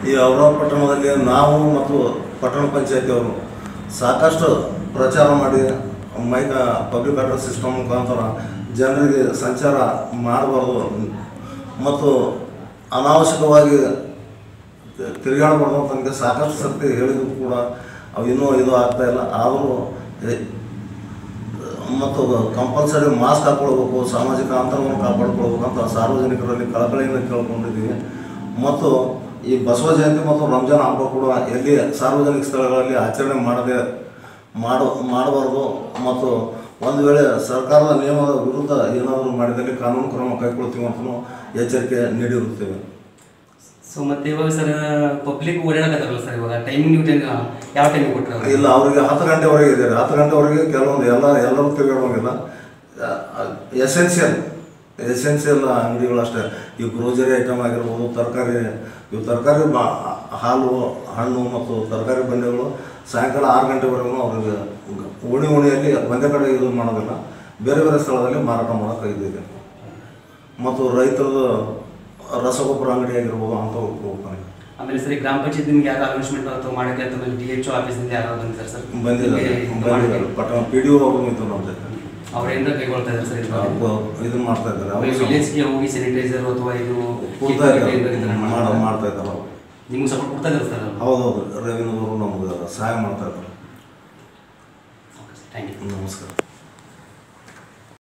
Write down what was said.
ಈ ಔರಾದ್ ಪಟ್ಟಣದಲ್ಲಿ ನಾವು ಮತ್ತು ಪಟ್ಟಣ ಪಂಚಾಯತಿಯವರು ಸಾಕಷ್ಟು ಪ್ರಚಾರ ಮಾಡಿ ಮೈಕ ಪಬ್ಲಿಕ್ ಅಡ್ರೆಸ್ ಸಿಸ್ಟಮ್ ಮುಖಾಂತರ ಜನರಿಗೆ ಸಂಚಾರ ಮಾಡಬಾರ್ದು ಮತ್ತು ಅನಾವಶ್ಯಕವಾಗಿ ತಿರುಗಾಡಬಾರ್ದು ಅಂತ ನಮಗೆ ಸಾಕಷ್ಟು ಸರ್ತಿ ಹೇಳಿದ್ರು ಕೂಡ ಅವು ಇನ್ನೂ ಇದು ಆಗ್ತಾ ಇಲ್ಲ ಆದರೂ ಹೆ- ಮತ್ತು ಕಂಪಲ್ಸರಿ ಮಾಸ್ಕ್ ಹಾಕ್ಕೊಳ್ಬೇಕು ಸಾಮಾಜಿಕ ಅಂತರವನ್ನು ಕಾಪಾಡ್ಕೊಳ್ಬೇಕು ಅಂತ ಸಾರ್ವಜನಿಕರಲ್ಲಿ ಕಳಕಳಿಯಿಂದ ಕೇಳ್ಕೊಂಡಿದ್ದೀವಿ ಮತ್ತು ಈ ಬಸವ ಜಯಂತಿ ಮತ್ತು ರಂಜಾನ್ ಹಬ್ಬ ಕೂಡ ಎಲ್ಲಿ ಸಾರ್ವಜನಿಕ ಸ್ಥಳಗಳಲ್ಲಿ ಆಚರಣೆ ಮಾಡದೆ ಮಾಡ ಮಾಡಬಾರ್ದು ಮತ್ತು ಒಂದು ವೇಳೆ ಸರ್ಕಾರದ ನಿಯಮದ ವಿರುದ್ಧ ಏನಾದರೂ ಮಾಡಿದಲ್ಲಿ ಕಾನೂನು ಕ್ರಮ ಕೈಗೊಳ್ತೀವಿ ಅಂತಲೂ ಎಚ್ಚರಿಕೆ ನೀಡಿರುತ್ತೇವೆ ಸೊ ಮತ್ತೆ ಇವಾಗ ಸರ್ ಪಬ್ಲಿಕ್ ಓಡಾಡಕತ್ತಾರಲ್ಲ ಸರ್ ಇವಾಗ ಟೈಮಿಂಗ್ ನೀವು ಟೈಮ್ ಯಾವ ಟೈಮಿಗೆ ಕೊಟ್ಟರೆ ಇಲ್ಲ ಅವರಿಗೆ ಹತ್ತು ಗಂಟೆವರೆಗೆ ಇದ್ದಾರೆ ಹತ್ತು ಗಂಟೆವರೆಗೆ ಕೆಲವೊಂದು ಎಲ್ಲ ಎಲ್ಲರೂ ತಿರುಗಾಡುವಂಗಿಲ್ಲ ಎಸೆನ್ಷಿಯಲ್ ಎಸೆನ್ಷಿಯಲ್ ಅಂಗಡಿಗಳು ಅಷ್ಟೇ ಈ ಗ್ರೋಸರಿ ಐಟಮ್ ಆಗಿರ್ಬೋದು ತರಕಾರಿ ಇವು ತರಕಾರಿ ಬ- ಹಾಲು ಹಣ್ಣು ಮತ್ತು ತರಕಾರಿ ಬಂಡೆಗಳು ಸಾಯಂಕಾಲ ಆರು ಗಂಟೆವರೆಗೂ ಅವ್ರಿಗೆ ಓಣಿ ಓಣಿಯಲ್ಲಿ ಒಂದೇ ಕಡೆ ಇದು ಮಾಡೋದಿಲ್ಲ ಬೇರೆ ಬೇರೆ ಸ್ಥಳದಲ್ಲಿ ಮಾರಾಟ ಮಾಡೋಕೆ ಇದಿದೆ ಮತ್ತು ರೈತರದ್ದು ರಸಗೊಬ್ಬರ ಅಂಗಡಿ ಆಗಿರ್ಬೋದು ಅಂಥವು ಹೋಗ್ತಾನೆ ಆಮೇಲೆ ಸರ್ ಈ ಗ್ರಾಮ ಪಂಚಾಯತ್ ನಿಮ್ಗೆ ಯಾರು ಅನೌನ್ಸ್ಮೆಂಟ್ ಅಥವಾ ಮಾಡಕ್ಕೆ ಅಂತ ಡಿ ಎಚ್ ಆಫೀಸಿಂದ ಯಾರು ಬಂದಿದ್ದಾರೆ ಸರ್ ಬಂದಿದ್ದಾರೆ ಬಂದಿದ್ದಾರೆ ಪಟ್ಟಣ ಪಿ ಡಿ ಒ ಅವರು ಇದ್ದು ನಮ್ಮ ಜೊತೆ ಅವ್ರು ಏನಾರ ಕೈಗೊಳ್ತಾ ಇದ್ದಾರೆ ಸರ್ ಇದು ಇದನ್ನ ಮಾಡ್ತಾ ಇದ್ದಾರೆ ಅವ್ರು ವಿಲೇಜ್ಗೆ ಹೋಗಿ ಸ್ಯಾನಿಟೈಸರ್ ಅಥವಾ ಇದು ಕೊಡ್ತಾ ಇದ್ದಾರೆ ಏನಾರ ಮಾಡ ಮಾಡ್ತಾರೆ. ಮಾಡ್ತಾ ಇದ್ದಾರೆ ಅವ್ರು. ನಿಮ್ಗೆ ಸಪೋರ್ಟ್ ಕೊಡ್ತಾ ಇದ್ದಾರೆ ಸರ್ ಹೌದೌದು ರೆವಿನ್ಯೂದವರು ನಮ್ಗೆ ಸಹಾಯ ಮಾಡ್ತಾ ಇದ್ದಾರೆ ಥ್ಯಾಂಕ್ ಯು ನಮಸ್ಕಾರ